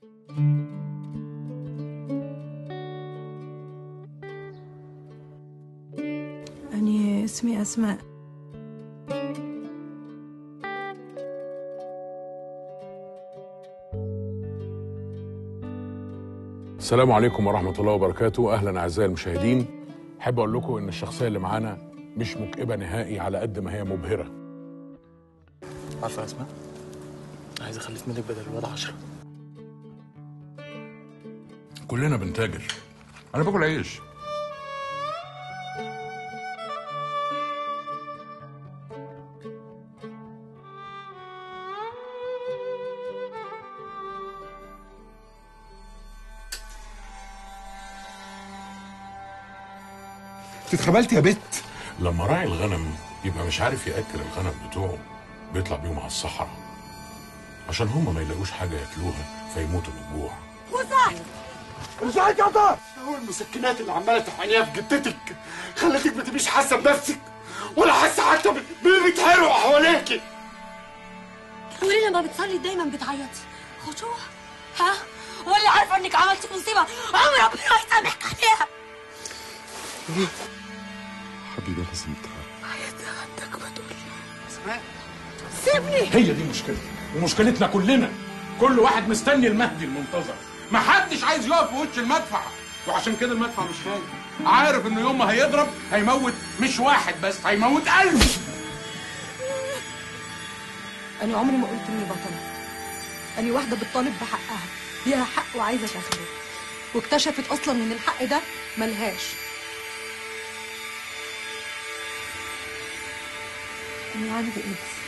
أني اسمي أسماء السلام عليكم ورحمة الله وبركاته أهلا أعزائي المشاهدين أحب أقول لكم إن الشخصية اللي معانا مش مكئبة نهائي على قد ما هي مبهرة عارفه يا اسماء عايز اخلف منك بدل الواد عشرة كلنا بنتاجر أنا باكل عيش انت اتخبلت يا بت لما راعي الغنم يبقى مش عارف يأكل الغنم بتوعه بيطلع بيهم على الصحراء عشان هم ما يلاقوش حاجة ياكلوها فيموتوا من الجوع مش عايز قطع هو المسكنات اللي عماله تحقنيها في جدتك خلتك ما تبقيش حاسه بنفسك ولا حاسه حتى باللي بيتهروا حواليكي وليه لما بتصلي دايما بتعيطي خشوع ها ولا عارفه انك عملتي مصيبه عمر ربنا هيسامحك عليها حبيبي لازم تعرف عيط عندك ما تقولي هي دي مشكلتي ومشكلتنا كلنا كل واحد مستني المهدي المنتظر ما حدش عايز يقف في وش المدفع وعشان كده المدفع مش خايف عارف انه يوم ما هيضرب هيموت مش واحد بس هيموت ألف أنا عمري ما قلت إني بطلة أنا واحدة بتطالب بحقها ليها حق وعايزة تاخده واكتشفت أصلا إن الحق ده ملهاش أنا عندي إيدز